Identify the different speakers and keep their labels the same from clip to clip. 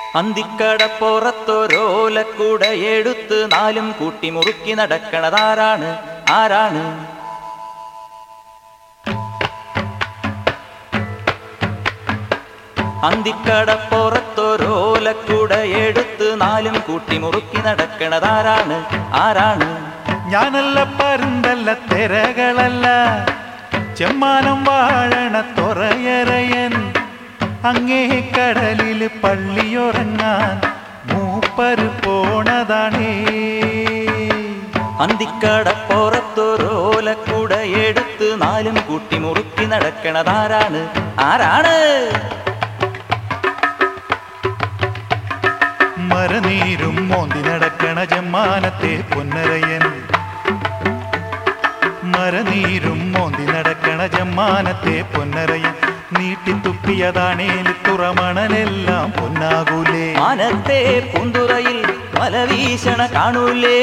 Speaker 1: അന്തിക്കടപ്പുറത്തൊരോലക്കൂട എടുത്ത് നാലും കൂട്ടി മുറുക്കി നടക്കണതാരാണ് ആരാണ് അന്തിക്കടപ്പുറത്തൊരോലക്കൂട എടുത്ത് നാലും കൂട്ടി മുറുക്കി നടക്കണതാരാണ് ആരാണ്
Speaker 2: ഞാനല്ല പരുന്തല്ല തിരകളല്ല ചെമ്മാനം വാഴണ തൊറയറയൻ അങ്ങേ കടലിൽ പള്ളിയുറങ്ങാൻ മൂപ്പര് പോണതാണേ
Speaker 1: അന്തിക്കടപ്പുറത്തൊരോലക്കൂട എടുത്ത് നാലും കൂട്ടി മുറുക്കി നടക്കണതാരാണ് ആരാണ്
Speaker 2: മരനീരും മോന്തി നടക്കണ ജമ്മാനത്തെ പൊന്നരയൻ മരനീരും മോന്തി നടക്കണ ജമ്മാനത്തെ പൊന്നരയൻ നീട്ടിത്തുപ്പിയതാണേൽ തുറമണലെല്ലാം പൊന്നാകൂലേ
Speaker 1: മാനത്തെ പൂന്തുറയിൽ വലവീശണ കാണൂലേ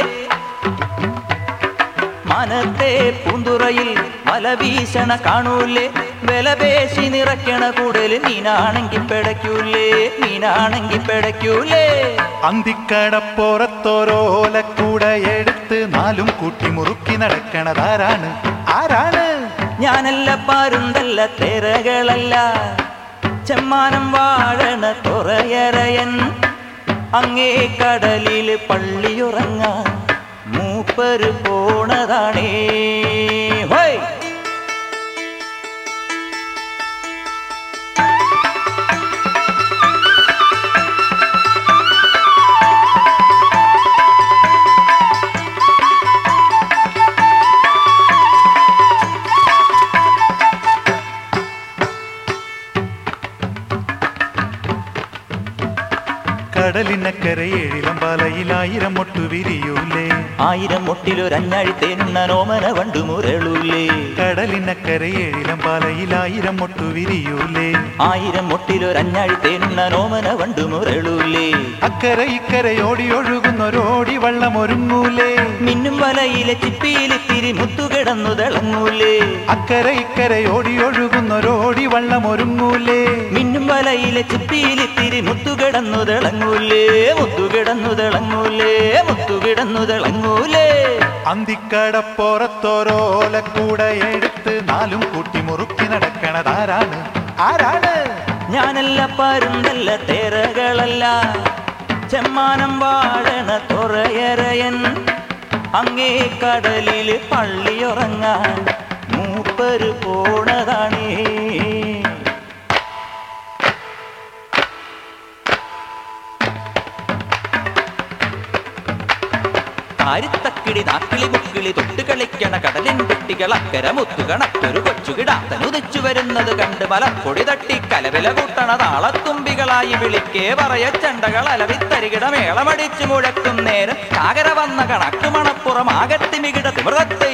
Speaker 1: മാനത്തെ പൂന്തുറയിൽ വലവീശണ കാണൂലേ വിലപേശി നിറയ്ക്കണ കൂടല് മീനാണെങ്കി പിടയ്ക്കൂലേ മീനാണെങ്കി പിടയ്ക്കൂലേ
Speaker 2: അന്തിക്കടപ്പുറത്തോരോലക്കൂട എടുത്ത് നാലും കൂട്ടി മുറുക്കി നടക്കണതാരാണ് ആരാണ്
Speaker 1: ഞാനല്ല പാരുന്തല്ല തിരകളല്ല ചെമ്മാനം വാഴണ തുറയറയൻ അങ്ങേ കടലിൽ പള്ളിയുറങ്ങാൻ മൂപ്പര് പോണതാണേ ഹോയ്
Speaker 2: കടലിനക്കരെ ഏഴിലം പാലയിലായിരം മൊട്ടു വിരിയൂലേ
Speaker 1: ആയിരം മുട്ടിലൊരഞ്ഞാഴി തേനുണ്ണനോമന വണ്ടു മുരളൂലേ
Speaker 2: കടലിനക്കരെ ഏഴിലം പാലയിലായിരം മൊട്ടു വിരിയൂലേ
Speaker 1: ആയിരം മുട്ടിലൊരഞ്ഞാഴി തേനുണ്ണനോമന വണ്ടു മുരളൂലേ
Speaker 2: അക്കരെ ഇക്കരെ ഓടി ഒഴുകുന്നൊരോടി വള്ളം ഒരുങ്ങൂലേ
Speaker 1: മിന്നും വലയിലെ ചിപ്പിയിലിത്തിരി മുത്തുകിടന്നു തിളങ്ങൂലേ
Speaker 2: അക്കരെ ഇക്കരെ ഓടി ഒഴുകുന്നൊരോടി വള്ളം ഒരുങ്ങൂലേ
Speaker 1: മിന്നും വലയിലെ ചിപ്പിയിലിത്തിരി മുത്തുകിടന്നു തിളങ്ങൂലേ മുത്തുകിടന്നു തിളങ്ങൂലേ മുത്തുകിടന്നു തിളങ്ങൂലേ
Speaker 2: അന്തിക്കടപ്പുറത്തോരോലക്കൂട എടുത്ത് നാലും കൂട്ടി മുറുക്കി നടക്കണതാരാണ് ആരാണ്
Speaker 1: ഞാനല്ല പരുന്തല്ല തേരകളല്ല ചെമ്മാനം വാഴണ തുറയറയൻ അങ്ങേ കടലിൽ പള്ളിയുറങ്ങാൻ മൂപ്പര് പോണതാണേ കാരിത്തക്കിളി നാക്കിളി മുക്കിളി തൊട്ട് കളിക്കണ കടലിൻ കുട്ടികൾ അക്കര മുത്തുകണക്കൊരു കൊച്ചുകിടാത്തനുദിച്ചു വരുന്നത് കണ്ട് മലപ്പൊടി തട്ടി കലവില കൂട്ടണ താളത്തുമ്പികളായി വിളിക്കേ പറയ ചണ്ടകൾ അലവിത്തരികിട മേളമടിച്ചു മുഴക്കും നേരം കാകര വന്ന കണക്ക് മണപ്പുറം ആകത്തി മികിട തിമൃതത്തെ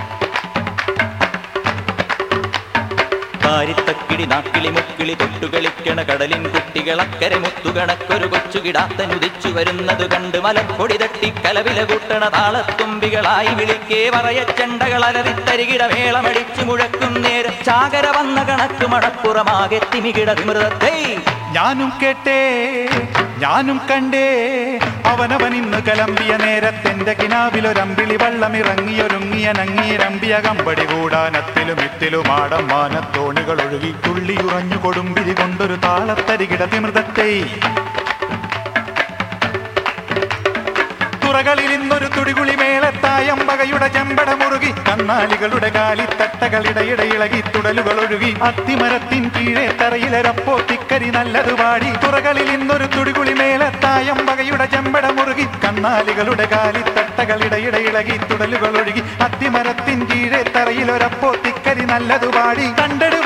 Speaker 1: കാരിത്തക്കിടി നാക്കിളി മുക്കിളി തൊട്ടുകളിക്കണ കടലിൻ കുട്ടികൾ അക്കരെ മുത്തുകണക്കൊരു കൊച്ചുകിടാത്തനുദിച്ചു വരുന്നത് കണ്ട് മലപ്പൊടി തട്ടി കലവില കൂട്ടണ താളത്തുമ്പികളായി വിളിക്കേ പറയ ചെണ്ടകൾ അലറിത്തരികിട മേളമടിച്ചു മുഴക്കും നേരം ചാകര വന്ന കണക്ക് മണപ്പുറമാകെ തിമികിട വിമൃതത്തെ
Speaker 2: ഞാനും കേട്ടേ ഞാനും കണ്ടേ അവനവൻ ഇന്ന് കലമ്പിയ നേരത്തെന്റെ കിനാവിലൊരമ്പിളി വള്ളമിറങ്ങിയൊരുങ്ങിയ നങ്ങിയിരമ്പിയ കമ്പടി കൂടാനത്തിലും ഇത്തിലും ആടം മാനത്തോണികൾ ഒഴുകി തുള്ളിയുറഞ്ഞു കൊടുമ്പിരി കൊണ്ടൊരു താളത്തരികിട തിമൃതത്തെ തുറകളിൽ ഇന്നൊരു തുടികുളി മേളത്തായമ്പകയുടെ ചെമ്പട മുറുകി കന്നാലികളുടെ കാലിത്തട്ടകളിടയിട ഇളകി തുടലുകൾ ഒഴുകി അത്തിമരത്തിൻ കീഴെ തറയിലരപ്പോ തിക്കരി നല്ലതു പാടി തുറകളിൽ ഇന്നൊരു തുടികുളി മേളത്തായമ്പകയുടെ ചെമ്പട മുറുകി കന്നാലികളുടെ കാലിത്തട്ടകളിടയിട ഇളകി തുടലുകൾ ഒഴുകി അത്തിമരത്തിൻ കീഴെ തറയിലൊരപ്പോ തിക്കരി നല്ലതു പാടി കണ്ടെടു